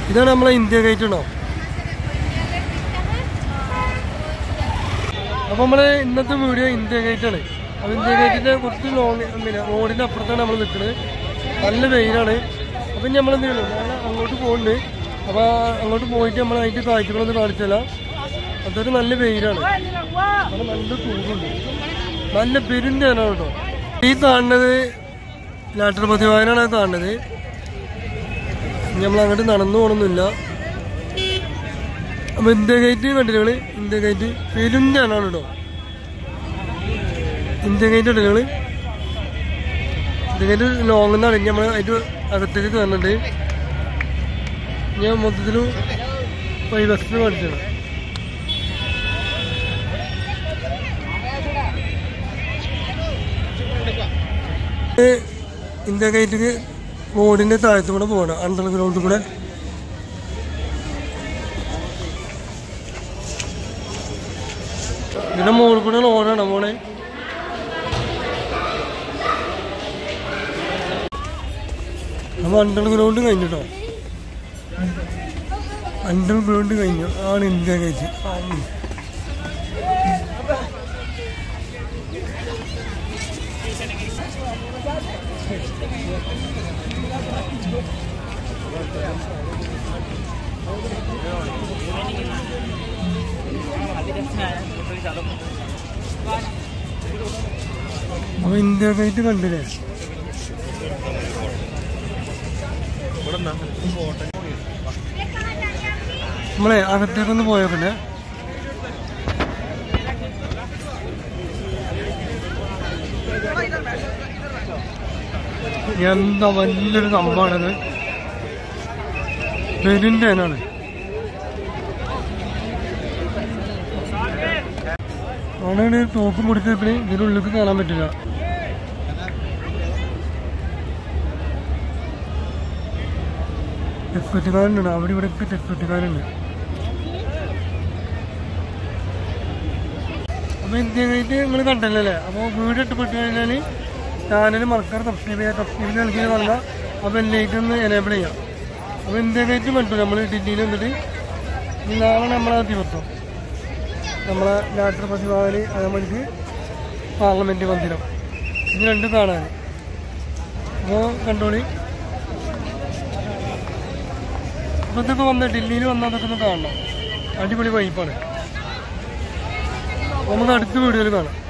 ഇതാണ് നമ്മളെ India gate ഉണ്ടോ അപ്പോൾ നമ്മൾ ഇന്നത്തെ വീഡിയോ ഇന്ത്യ ഗേറ്റ് ആണ് അപ്പോൾ ഇന്ത്യ ഗേറ്റിൻ്റെ കുറച്ച് ലോങ് പിന്നെ റോഡിൻ്റെ അപ്പുറത്താണ് നമ്മൾ നിൽക്കുന്നത് നല്ല വെയിലാണ് അപ്പം നമ്മൾ എന്ത് ചെയ്യണം നാളെ അങ്ങോട്ട് പോകുന്നുണ്ട് അപ്പോൾ അങ്ങോട്ട് പോയിട്ട് നമ്മൾ അതിൻ്റെ കാഴ്ചകളൊന്നും കാണിച്ചല്ല അതൊരു നല്ല വെയിലാണ് അവിടെ നല്ല ചൂടുണ്ട് നല്ല പെരുന്തേനാണ് കേട്ടോ ഈ കാണുന്നത് ലാട്ടർപതി വായനാണ് കാണുന്നത് ഇനി നമ്മൾ അങ്ങോട്ട് നടന്നു പോകണമെന്നില്ല അപ്പൊ ഇന്ത്യ ഗേറ്റ് കണ്ടില്ലേ ഇന്ത്യ ഗേറ്റ് പെരുന്താണ് കേട്ടോ ഇന്ത്യ ഗേറ്റ് കണ്ടില്ലേ ഇന്ത്യ ഗേറ്റ് ലോങ് എന്നാണ് ഇനി നമ്മൾ അതിന്റെ അകത്തേക്ക് കയറുന്നുണ്ട് ഞാൻ മൊത്തത്തിൽ വൈ ബസ്സിൽ കാണിച്ചത് ഇന്ത്യ ഗേറ്റിക്ക് റോഡിന്റെ താഴത്തു കൂടെ പോകണം അണ്ടർഗ്രൗണ്ടിൽ കൂടെ ഇതിന്റെ മുകളിൽ കൂടെ റോഡാണ് മോളെ അപ്പൊ അണ്ടർഗ്രൗണ്ട് കഴിഞ്ഞിട്ടോ അണ്ടർഗ്രൗണ്ട് കഴിഞ്ഞു ആണ് ഇന്ത്യ ഗേറ്റ് ആ, ഉം. അപ്പൊ ഇന്ത്യ ഗേറ്റ് കണ്ടില്ലേ നമ്മളെ അകത്തേക്കൊന്ന് പോയ പിന്നെ എന്താ വലിയൊരു സംഭവമാണത് പെരുന്തേനാണ് അവിടെ തോക്ക് മുടിച്ചപ്പോൾ ഇതിനുള്ളിൽ കാണാൻ പറ്റില്ല തെക്കുറ്റുകാരുണ്ട് അവിടെ ഇവിടെ ഒക്കെ തെക്കുറ്റുകാരുണ്ട് അപ്പൊ ഇന്ത്യ ഗേറ്റ് നിങ്ങൾ കണ്ടല്ലോ അല്ലേ അപ്പോൾ വീഡിയോ ഇഷ്ടപ്പെട്ടു കഴിഞ്ഞാൽ ചാനൽ മറക്കാതെ സബ്സ്ക്രൈബ് ചെയ്യുക സബ്സ്ക്രൈബ് നൽകി വന്ന അപ്പോൾ ബെല്ലൈറ്റ് ഒന്ന് എനേബിൾ ചെയ്യാം അപ്പോൾ ഇന്ത്യ ഗേറ്റ് കണ്ടു നമ്മൾ ഡില്ലിയിൽ വന്നിട്ട് ഇനി നാളെ നമ്മളെ ദിവസം നമ്മളെ രാഷ്ട്രപതി ഭവന് അതേമാതിരി പാർലമെന്റ് മന്ദിരം ഇത് രണ്ടും കാണാൻ അപ്പോൾ കണ്ടോളി അപ്പോൾ ഇതൊക്കെ വന്ന് ഡൽഹിയിൽ വന്നാൽ അതൊക്കെ ഒന്ന് കാണണം അടിപൊളി വൈപ്പാണ് നമുക്ക് അടുത്ത വീഡിയോയിൽ കാണാം